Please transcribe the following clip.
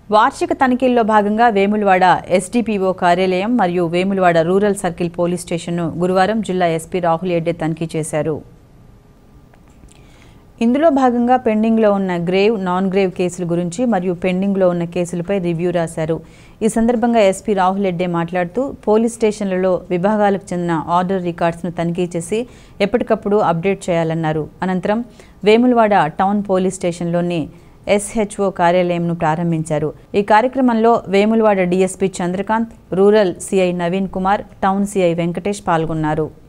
వార్షిక తనిఖీల్లో భాగంగా వేములవాడ ఎస్డిపిఓ కార్యాలయం మరియు వేములవాడ రూరల్ సర్కిల్ పోలీస్ స్టేషన్ను గురువారం జిల్లా ఎస్పీ రాహుల్ ఎడ్డే తనిఖీ చేశారు ఇందులో భాగంగా పెండింగ్లో ఉన్న గ్రేవ్ నాన్ గ్రేవ్ కేసుల గురించి మరియు పెండింగ్లో ఉన్న కేసులపై రివ్యూ రాశారు ఈ సందర్భంగా ఎస్పీ రాహుల్ ఎడ్డే మాట్లాడుతూ పోలీస్ స్టేషన్లలో విభాగాలకు చెందిన ఆర్డర్ రికార్డ్స్ను తనిఖీ చేసి ఎప్పటికప్పుడు అప్డేట్ చేయాలన్నారు అనంతరం వేములవాడ టౌన్ పోలీస్ స్టేషన్లోని ఎస్హెచ్ఓ కార్యాలయంను ప్రారంభించారు ఈ కార్యక్రమంలో Vemulawada DSP Chandrakanth rural CI Naveen Kumar town CI Venkatesh పాల్గొన్నారు